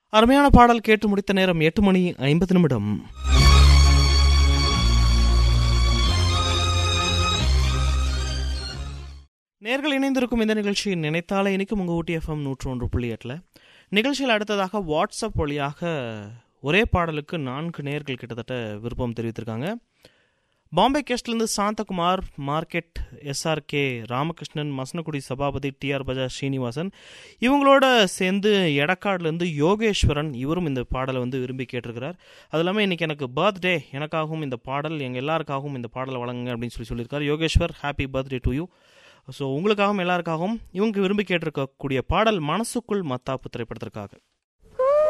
அருமையான பாடல் கேட்டு முடித்த நேரம் எட்டு மணி ஐம்பது நிமிடம் நேர்கள் இணைந்திருக்கும் இந்த நிகழ்ச்சி நினைத்தாலே இனிக்கும் உங்கள் ஊட்டி எஃப்எம் நூற்று ஒன்று புள்ளி எட்டில் நிகழ்ச்சியில் அடுத்ததாக வாட்ஸ்அப் வழியாக ஒரே பாடலுக்கு நான்கு நேர்கள் கிட்டத்தட்ட விருப்பம் தெரிவித்திருக்காங்க பாம்பே கேஸ்ட்லேருந்து Santhakumar market SRK Ramakrishnan Masinagudi Sabapathi TR Bajaj Srinivasan இவங்களோட சேர்ந்து எடக்காடுலேருந்து யோகேஸ்வரன் இவரும் இந்த பாடலை வந்து விரும்பி கேட்டிருக்கிறார் அது இல்லாமல் இன்றைக்கி எனக்கு பர்த்டே எனக்காகவும் இந்த பாடல் எங்கள் எல்லாருக்காகவும் இந்த பாடலை வழங்குங்க அப்படின்னு சொல்லி சொல்லியிருக்காரு Yogeshwar happy birthday to you so உங்களுக்காகவும் எல்லாருக்காகவும் இவங்க விரும்பி கேட்டிருக்கக்கூடிய பாடல் மனசுக்குள் மத்தாப்பு திரைப்படத்திற்காக